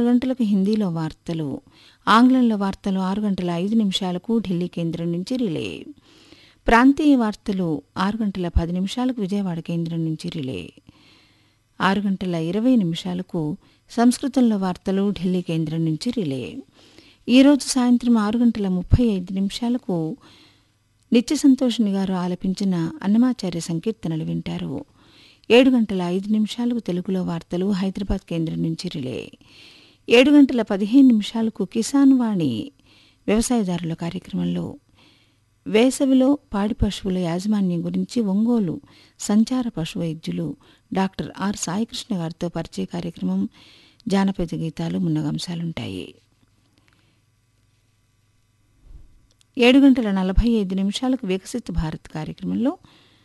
ఆరు గంటలకు హిందీలో వార్తలు ఆంగ్లంలో వార్తలు ఆరు గంటల ఐదు నిమిషాలకు ఢిల్లీ కేంద్రం నుంచి రిలే ప్రాంతీయ వార్తలు ఆరు గంటల పది నిమిషాలకు విజయవాడ కేంద్రం నుంచి రిలే ఆరు గంటల ఇరవై నిమిషాలకు సంస్కృతంలో వార్తలు ఢిల్లీ కేంద్రం నుంచి రిలే ఈరోజు సాయంత్రం ఆరు గంటల ముప్పై ఐదు నిమిషాలకు నిత్య సంతోషిని గారు ఆలపించిన అన్నమాచార్య సంకీర్తనలు వింటారు ఏడు గంటల ఐదు నిమిషాలకు తెలుగులో వార్తలు హైదరాబాద్ కేంద్రం నుంచి రిలే ఏడు గంటల పదిహేను నిమిషాలకు కిసాన్ వాణి వ్యవసాయదారుల కార్యక్రమంలో వేసవిలో పాడి పశువుల యాజమాన్యం గురించి ఒంగోలు సంచార పశు వైద్యులు డాక్టర్ ఆర్ సాయికృష్ణ గారితో పరిచయ కార్యక్రమం జానపద గీతాలు మున్నగంశాలుంటాయి ఏడు గంటల నలభై ఐదు నిమిషాలకు వికసిత్ భారత్ కార్యక్రమంలో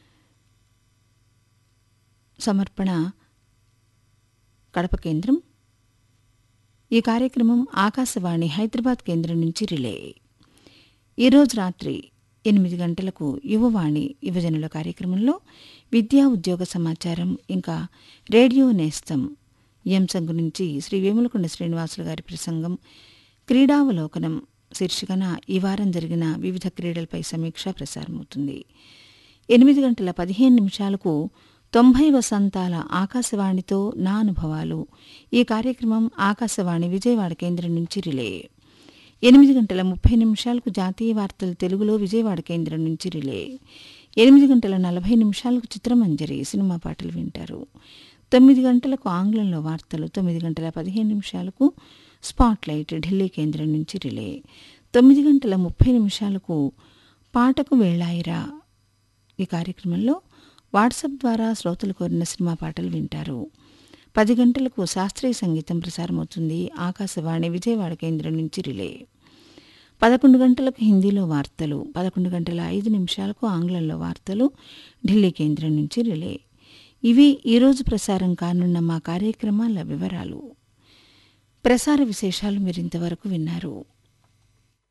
సమర్పణ కడప కేంద్రం ఈ కార్యక్రమం ఆకాశవాణి హైదరాబాద్ కేంద్రం నుంచి రిలే ఈరోజు రాత్రి ఎనిమిది గంటలకు యువవాణి యువజనుల కార్యక్రమంలో విద్యా ఉద్యోగ సమాచారం ఇంకా రేడియో నేస్తం ఈ అంశం గురించి శ్రీ వేములకొండ శ్రీనివాసులు గారి ప్రసంగం క్రీడావలోకనం శీర్షికన ఈ వారం జరిగిన వివిధ క్రీడలపై సమీక్ష ప్రసారమవుతుంది ఎనిమిది గంటల పదిహేను నిమిషాలకు తొంభై వసంతాల ఆకాశవాణితో నా అనుభవాలు ఈ కార్యక్రమం ఆకాశవాణి విజయవాడ కేంద్రం నుంచి రిలే ఎనిమిది గంటల ముప్పై నిమిషాలకు జాతీయ వార్తలు తెలుగులో విజయవాడ కేంద్రం నుంచి రిలే ఎనిమిది గంటల నలభై నిమిషాలకు చిత్రమంజరి సినిమా పాటలు వింటారు తొమ్మిది గంటలకు ఆంగ్లంలో వార్తలు తొమ్మిది గంటల పదిహేను నిమిషాలకు స్పాట్లైట్ ఢిల్లీ కేంద్రం నుంచి రిలే తొమ్మిది గంటల ముప్పై నిమిషాలకు పాటకు వేళాయిరా ఈ కార్యక్రమంలో వాట్సాప్ ద్వారా శ్రోతలు కోరిన సినిమా పాటలు వింటారు పది గంటలకు శాస్త్రీయ సంగీతం ప్రసారమవుతుంది ఆకాశవాణి విజయవాడ కేంద్రం నుంచి రిలే పదకొండు గంటలకు హిందీలో వార్తలు పదకొండు గంటల ఐదు నిమిషాలకు ఆంగ్లంలో వార్తలు ఢిల్లీ కేంద్రం నుంచి రిలే ఇవి ఈరోజు ప్రసారం కానున్న మా కార్యక్రమాల వివరాలు ప్రసార విశేషాలు మీరింతవరకు విన్నారు